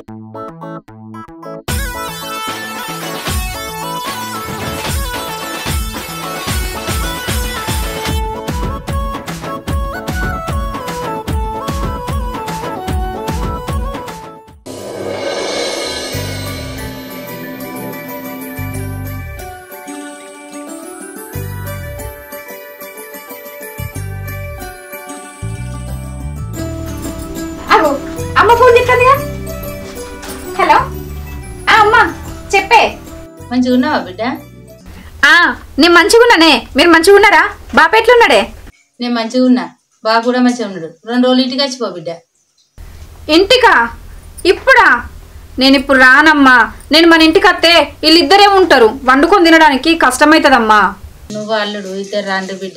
అగో అమ్మ phone చెప్తుందిగా hello ఆ, అమ్మ చెప్పే మంచిగా ఉన్నావా బిడ్డ ఆ, నేను మంచిగా ఉన్నానే మీరు మంచిగా ఉన్నారా బాప ఎట్లున్నాడే నేను మంచిగా ఉన్నా బాబు కూడా మంచిగా ఉన్నాడు రెండు రోజులు ఇంటికి వచ్చిపో బిడ్డ ఇంటికా ఇప్పుడా నేను ఇప్పుడు రానమ్మా నేను మన ఇంటికి వస్తే వీళ్ళిద్దరే ఉంటారు వండుకొని తినడానికి కష్టమవుతుందమ్మా నువ్వు అల్లుడు ఇద్దరు రండి బిడ్డ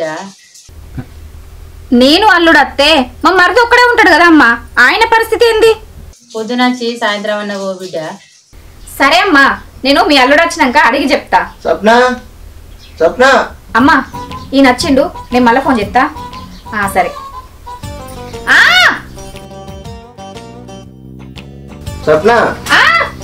నేను అల్లుడు అత్తే మా మరిది ఒక్కడే ఉంటాడు కదా అమ్మా ఆయన పరిస్థితి ఏంది పొద్దునచ్చి సాయంత్రం అన్న ఓ బిడ్డ సరే అమ్మా నేను మీ అల్లుడు వచ్చినాక అడిగి చెప్తా స్వప్న స్వప్న అమ్మా ఈ నచ్చిండు నేను మళ్ళీ ఫోన్ చెప్తా ఆ, సరే ఆ, స్వప్న ఆ.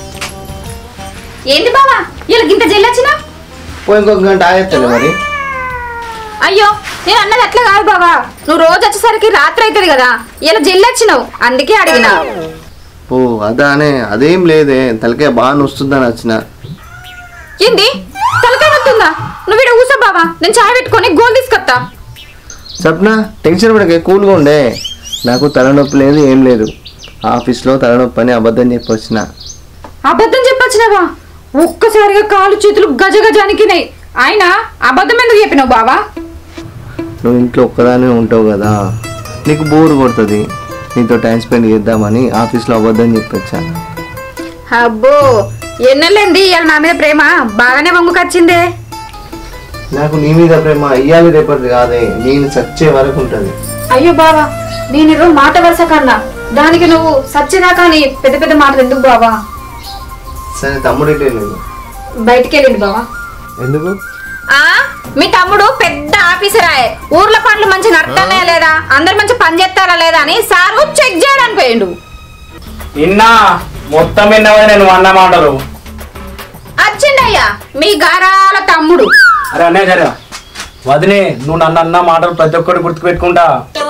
ఏంది బావా ఇలా గింత జల్లొచ్చినా పోయి ఇంకొక గంట ఆగేస్తాను మరి అయ్యో నేను అన్నది అట్లా కాదు బావా నువ్వు రోజు వచ్చేసరికి రాత్రి అవుతుంది కదా ఇలా జల్లొచ్చినావు అందుకే అడిగినా ఓ అదానే అదేం లేదే తలకాయ బాగా నొస్తుందని వచ్చిన ఏంది తలకాయ నొత్తుందా నువ్వు ఇక్కడ కూసో బావా నేను చాయ్ పెట్టుకొని గోల్ తీసుకొస్తా స్వప్న టెన్షన్ పడకే కూల్గా ఉండే నాకు తలనొప్పి లేదు ఏం లేదు ఆఫీస్లో తలనొప్పి అని అబద్ధం చెప్పి వచ్చిన అబద్ధం చెప్పొచ్చినావా ఒక్కసారిగా కాలు చేతులు గజ గజానికినాయి ఆయన అబద్ధం ఎందుకు చెప్పినావు బావా నువ్వు ఇంట్లో ఒక్కదానే ఉంటావు కదా నీకు బోర్ కొడుతుంది నీతో టైం స్పెండ్ చేద్దామని ఆఫీస్లో అబద్ధం చెప్పొచ్చా అబ్బో ఎన్నెళ్ళింది ఇవాళ నా మీద ప్రేమ బాగానే వంగుకొచ్చిందే నాకు నీ మీద ప్రేమ అయ్యాలి రేపటి కాదే నేను చచ్చే వరకు ఉంటుంది అయ్యో బావా నేను ఈరోజు మాట వరుస కన్నా దానికి నువ్వు సచ్చేదాకా నీ పెద్ద పెద్ద మాటలు ఎందుకు బావా సరే తమ్ముడు ఇటే లేదు బయటికి వెళ్ళింది బావా ఎందుకు ఆ మీ తమ్ముడు పెద్ద ఆఫీసర్ ఆయే ఊర్ల పనులు మంచి నడుతున్నాయా లేదా అందరు మంచి పని చేస్తారా లేదా అని సారు చెక్ చేయడానికి పోయిండు నిన్న మొత్తం విన్నావా నేను అన్న మాటలు వచ్చిండయ్యా మీ గారాల తమ్ముడు అరే అన్నయ్య సరే వదినే నువ్వు నన్ను అన్న మాటలు ప్రతి ఒక్కటి గుర్తు పెట్టుకుంటా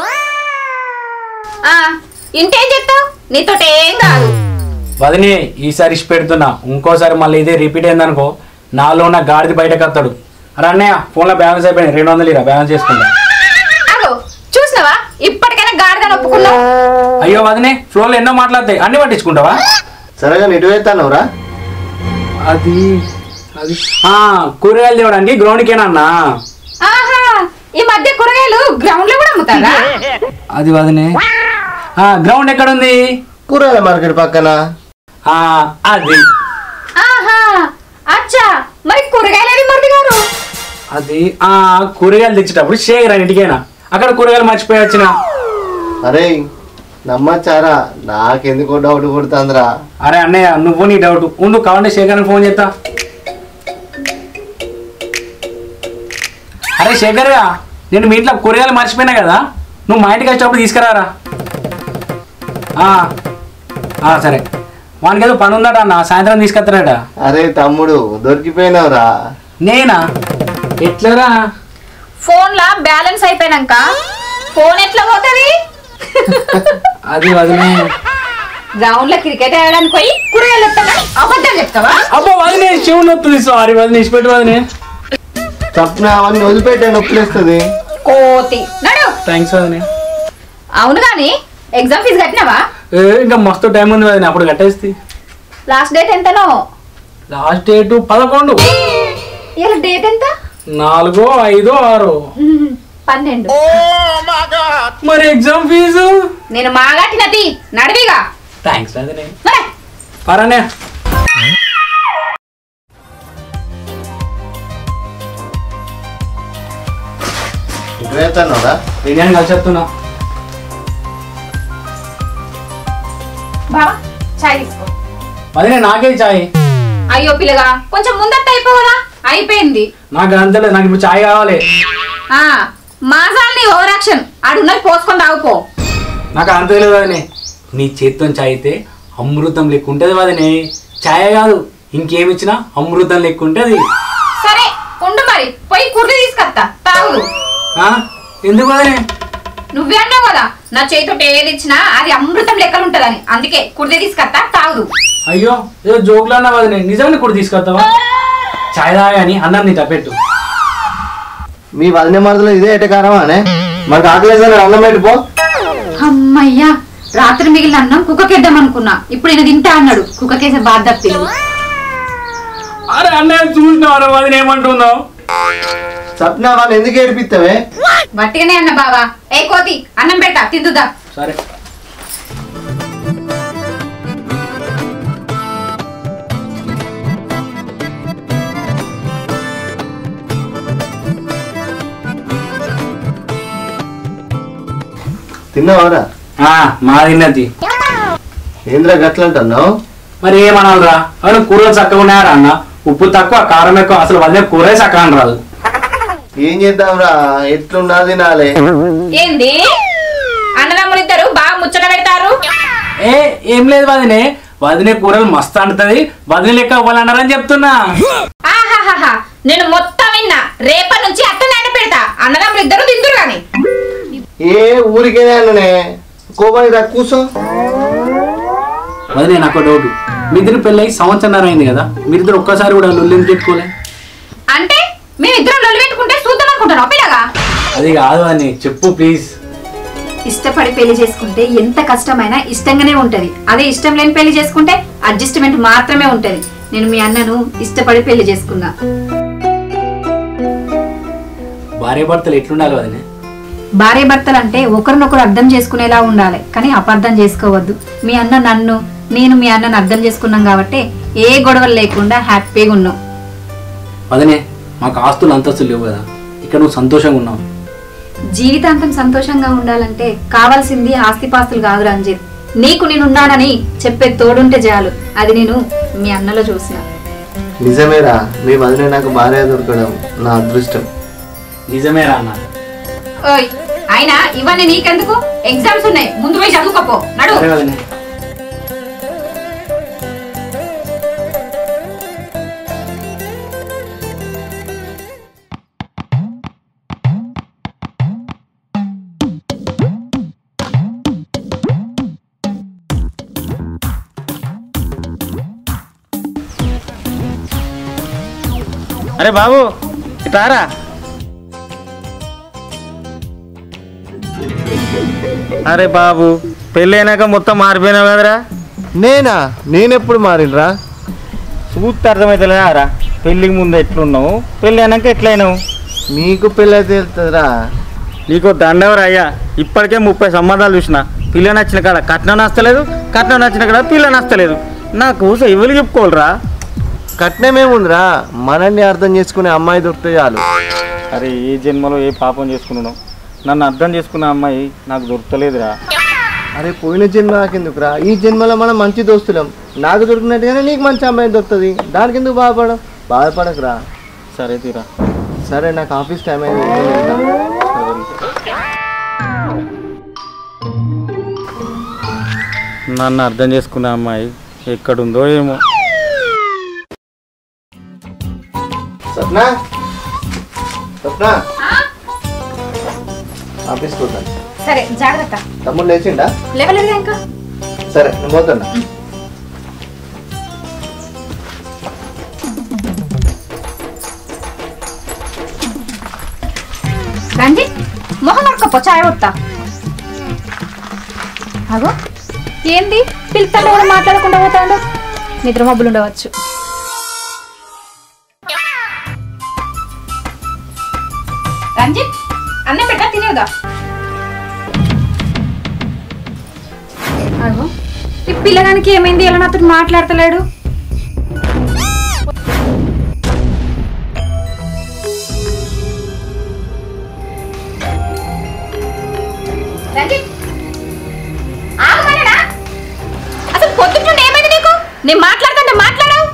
ఆ ఇంకేం చెప్తావు నీతో ఏం కాదు వదినే ఈసారి ఇష్ట పెడుతున్నా ఇంకోసారి మళ్ళీ ఇదే రిపీట్ అయిందనుకో నాలో ఉన్న గాడిది బయటకు వస్తాడు అరే అన్నయ్య ఫోన్లో బ్యాలెన్స్ అయిపోయింది రెండు వందలు ఇరా బ్యాలెన్స్ చేసుకుంటా అగో చూసినావా ఇప్పటికైనా గాడిదని ఒప్పుకున్నావు అయ్యో వదినే ఫ్లోర్లో ఎన్నో మాట్లాడతాయి అన్ని పట్టించుకుంటావా సరేగా ఇటు వెళ్తానవరా అది అది ఆ, కూరగాయలు తేవడానికి గ్రౌండ్కేనన్నా ఆహా ఈ మధ్య కూరగాయలు గ్రౌండ్ లో కూడా అమ్ముతారా అది వదినే ఆ, గ్రౌండ్ ఎక్కడ ఉంది కూరగాయల మార్కెట్ పక్కన ఆ, అది ఆహా అచ్చా మరి కూరగాయలు ఏవి మరిది గారు అది ఆ కూరగాయలు తెచ్చేటప్పుడు షేర్ ఇంటికైనా అక్కడ కూరగాయలు మర్చిపోయి వచ్చిన అరే నమ్మచ్చారా నాకెందుకో డౌట్ కొడుతుందిరా అరే అన్నయ్య నువ్వు నీ డౌట్ ఉండు కావాలంటే శేఖర్ ఫోన్ చేస్తా అరే శేఖర్గా నేను మీ ఇంట్లో కూరగాయలు మర్చిపోయినా కదా నువ్వు మా ఇంటికి వచ్చేటప్పుడు తీసుకురారా ఆ, ఆ, సరే వానికి ఏదో పని ఉందట అన్న సాయంత్రం తీసుకొస్తాడట అరే తమ్ముడు దొరికిపోయినావురా నేనా ఎట్లరా ఫోన్ లా బ్యాలెన్స్ అయిపోయినాక ఫోన్ ఎట్లా పోతుంది అది వదిలే గ్రౌండ్ లో క్రికెట్ ఆడడానికి పోయి కూరగాయలు ఎత్తానని అబద్ధం చెప్తావా అబ్బా వదిలే శివుని నొత్తుంది సారీ వదిలే ఇచ్చిపెట్టు వదిలే తప్పున అవన్నీ వదిలిపెట్టే నొప్పిలేస్తుంది కోతి నడు థ్యాంక్స్ వదిలే అవును గాని ఎగ్జామ్ ఫీజు కట్టినావా ఏ, ఇంకా మస్తు టైం ఉంది వదిలే అప్పుడు కట్టేస్తే లాస్ట్ డేట్ ఎంతనో లాస్ట్ డేట్ పదకొండు ఇలా డేట్ ఎంత నాలుగో ఐదో ఆరో మ్మ్, పన్నెండు మరి ఎగ్జామ్ ఫీజు నేను మాగట్టినది నడివిగా థ్యాంక్స్ వదిలే మరి పరానే ఇటు వెళ్తానవరా బిర్యానీ కలిసి చెప్తున్నా బావా చాయ్ తీసుకో వదిలే నాకే చాయ్ అయ్యో పిల్లగా కొంచెం ముందత్త అయిపోవదా అయిపోయింది నాకు అంతలేదు నాకు ఇప్పుడు చాయ్ కావాలి ఆ మాజాల్ని ఓవర్ యాక్షన్ ఆడున్నది పోసుకొని తాగుపో నాకు అంత తెలియదు వదిలే నీ చేతితో చాయ్ అయితే అమృతం లెక్క ఉంటుంది వదినే ఛాయ కాదు ఇంకేమిచ్చినా అమృతం లెక్క ఉంటుంది సరే ఉండు మరి పోయి కుర్ది తీసుకొస్తా తాగుదు ఆ? ఎందుకు వదినే నువ్వే అన్నావు కదా నా చేతితో ఏది ఇచ్చినా అది అమృతం లెక్కలు ఉంటదని అందుకే కుర్ది తీసుకొస్తా తాగుదు అయ్యో ఏదో జోకులు అన్నా వదినే నిజంగా కూడా తీసుకొస్తావా ఛాయ్ తాగాని అన్నం నీట పెట్టు మీ వదిన మరదలో ఇదే ఎటకారమా అనే మాకు ఆకలేసాను అన్నం పెట్టుకో అమ్మయ్యా రాత్రి మిగిలిన అన్నం కుక్కకేద్దాం అనుకున్నా ఇప్పుడు ఈయన తింటా అన్నాడు కుక్కకేసే బాధ తప్పింది అరే అన్నయ్య చూసినావు వదిన ఏమంటున్నావు సప్న వాళ్ళు ఎందుకు ఏడిపిస్తావే గట్టిగానే అన్న బావా ఏ కోతి అన్నం పెట్టా తిద్దుదా సరే తిన్నావారా ఆ, మా తిన్నది ఏంద్రా గట్లంటున్నావు మరి ఏమనాలరా అవును కూరలు చక్కగా ఉన్నాయా అన్న ఉప్పు తక్కువ కారం ఎక్కువ అసలు వదిలే కూరే చక్కగా అని రాదు ఏం చేద్దాంరా ఎట్లున్నా తినాలే ఏంది అన్నదమ్ములు ఇద్దరు బాగా ముచ్చట పెడతారు ఏ ఏం లేదు వదినే వదినే కూరలు మస్తు అంటది వదిన లెక్క ఇవ్వాలన్నారని చెప్తున్నా ఆహాహాహా నేను మొత్తం విన్నా రేపటి నుంచి అట్టనే అండ పెడతా అన్నదమ్ములు ఇద్దరు తిందురు గాని ఏ ఊరికేనే అన్ననే కోపానికి రా కూర్చో వదినే నాకు డౌట్ మీ ఇద్దరు పెళ్ళై సంవత్సరం అయింది కదా మీరిద్దరు ఒక్కసారి కూడా లొల్లిని పెట్టుకోలే అంటే మేమిద్దరం లొల్లి పెట్టుకుంటే చూద్దాం అనుకుంటాను పిల్లగా అది కాదు అని చెప్పు ప్లీజ్ ఇష్టపడి పెళ్లి చేసుకుంటే ఎంత కష్టమైనా ఇష్టంగానే ఉంటది అదే ఇష్టం లేని పెళ్లి చేసుకుంటే అడ్జస్ట్మెంట్ మాత్రమే ఉంటది నేను మీ అన్నను ఇష్టపడి పెళ్లి చేసుకున్నా భార్య భర్తలు ఎట్లుండాలి వదినే భార్య భర్తలు అంటే ఒకరినొకరు అర్థం చేసుకునేలా ఉండాలి కానీ అపార్థం చేసుకోవద్దు మీ అన్న నన్ను నేను మీ అన్నను అర్థం చేసుకున్నాం కాబట్టి ఏ గొడవలు లేకుండా హ్యాపీగా ఉన్నాం వదినే మాకు ఆస్తులు అంతస్తులు లేవు కదా ఇక్కడ నువ్వు సంతోషంగా ఉన్నావు జీవితాంతం సంతోషంగా ఉండాలంటే కావాల్సింది ఆస్తిపాస్తులు కాదు రంజిత్ నీకు నేనున్నానని చెప్పే తోడుంటే చాలు అది నేను మీ అన్నలో చూసిన నిజమేరా మీ వదిన నాకు భార్య దొరకడం నా అదృష్టం నిజమే రా అన్న ఓయ్ అయినా ఇవన్నీ నీకెందుకు ఎగ్జామ్స్ ఉన్నాయి ముందు పోయి చదువుకోపో నడు సరే వదినే అరే బాబు ఇటారా అరే బాబు పెళ్ళైనాక మొత్తం మారిపోయినావు కదరా నేనా నేనెప్పుడు మారినరా చూస్తే అర్థమవుతలేదారా పెళ్ళికి ముందు ఎట్లున్నావు పెళ్ళి అయినాక ఎట్లయినావు నీకు పెళ్ళి అయితే వెళ్తుందిరా నీకు దండవరా అయ్యా ఇప్పటికే ముప్పై సంబంధాలు చూసిన పిల్ల నచ్చిన కాడ కట్నం నచ్చలేదు కట్నం నచ్చిన కాడ పిల్ల నచ్చలేదు నాకు ఎవరు చెప్పుకోవాలరా కట్నమేముందిరా మనల్ని అర్థం చేసుకునే అమ్మాయి దొరికితే చాలు అరే ఏ జన్మలో ఏ పాపం చేసుకున్నావు నన్ను అర్థం చేసుకున్న అమ్మాయి నాకు దొరకలేదురా అరే పోయిన జన్మ నాకెందుకురా ఈ జన్మలో మనం మంచి దోస్తులం నాకు దొరికినట్టుగానే నీకు మంచి అమ్మాయి దొరుకుతుంది దానికి ఎందుకు బాధపడం బాధపడకురా సరే తీరా సరే నాకు ఆఫీస్ టైం అయింది నేను వెళ్తా. నన్ను అర్థం చేసుకున్న అమ్మాయి ఎక్కడుందో ఏమో స్వప్న స్వప్న ఆఫీస్కి వద్దాను సరే జాగ్రత్త తమ్ముడు లేచిండా లేవలేదుగా ఇంకా సరే నేను పోతున్నా రంజిత్ మొహం నడకపో చాయ్ వస్తా అగో ఏంది పిలుతాడు కూడా మాట్లాడకుండా పోతాడు నిద్ర మబ్బులు ఉండవచ్చు రంజిత్ అన్నం పెట్టా తినేదా అగో ఈ పిల్లగానికి ఏమైంది ఎలా నాతో మాట్లాడతలేడు రంజిత్ ఆగమనడా అసలు పొద్దున్న ఏమైంది నీకు నేను మాట్లాడుతుంటే మాట్లాడావు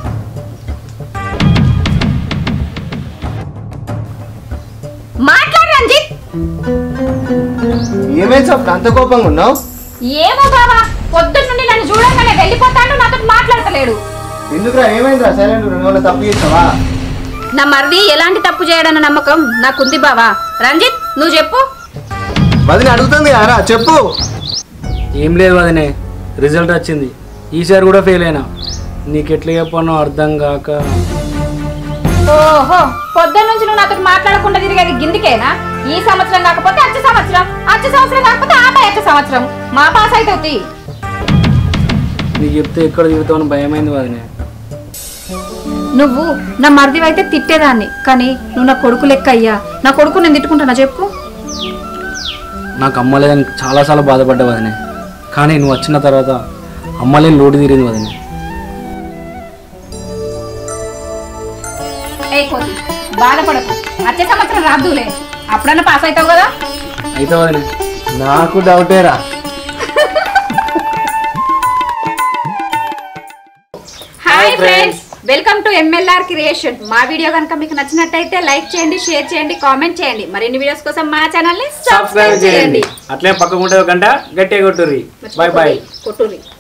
మాట్లాడు రంజిత్ ఏమైంది స్వప్న అంత కోపంగా ఉన్నావు ఏమో బావా పొద్దున్న నుండి నన్ను చూడగానే వెళ్ళిపోతాడు నాతో మాట్లాడతలేడు ఎందుకురా ఏమైందిరా సైలెంట్ నువ్వు తప్పు చేస్తావా నా మరిది ఎలాంటి తప్పు చేయడన్న నమ్మకం నాకుంది బావా రంజిత్ నువ్వు చెప్పు వదిన అడుగుతుంది రా చెప్పు ఏం లేదు వదినే రిజల్ట్ వచ్చింది ఈసారి కూడా ఫెయిల్ అయినా నీకు ఎట్లా చెప్పానో అర్థం కాక ఓహో పొద్దున్న నుంచి నువ్వు నాతో మాట్లాడకుండా తిరిగేది గిందికేనా ఈ సంవత్సరం కాకపోతే వచ్చే సంవత్సరం వచ్చే సంవత్సరం కాకపోతే ఆ పై వచ్చే సంవత్సరం మా పాస్ అవుతుంది నీకు చెప్తే ఎక్కడ తిరుగుతామని భయమైంది వదినే నువ్వు నా మరిది అయితే తిట్టేదాన్ని కానీ నువ్వు నా కొడుకు లెక్క అయ్యా నా కొడుకు నేను తిట్టుకుంటానా చెప్పు నాకు అమ్మ లేదని చాలాసార్లు బాధపడ్డా వదినే కానీ నువ్వు వచ్చిన తర్వాత అమ్మ లేని లోటు తీరింది వదినే ఏ కోతి బాధపడకు వచ్చే సంవత్సరం రాదులే అప్పుడన్నా పాస్ అవుతావు కదా అయితే వదినే నాకు డౌటేరా hi friends welcome to MLR creation మా వీడియో కనుక మీకు నచ్చినట్టయితే లైక్ చేయండి షేర్ చేయండి కామెంట్ చేయండి మరిన్ని వీడియోస్ కోసం మా ఛానల్ ని సబ్స్క్రైబ్ చేయండి అట్లే పక్కకుంటే ఒక గంట గట్టిగా కొట్టుర్రి బాయ్ బాయ్ కొట్టుర్రి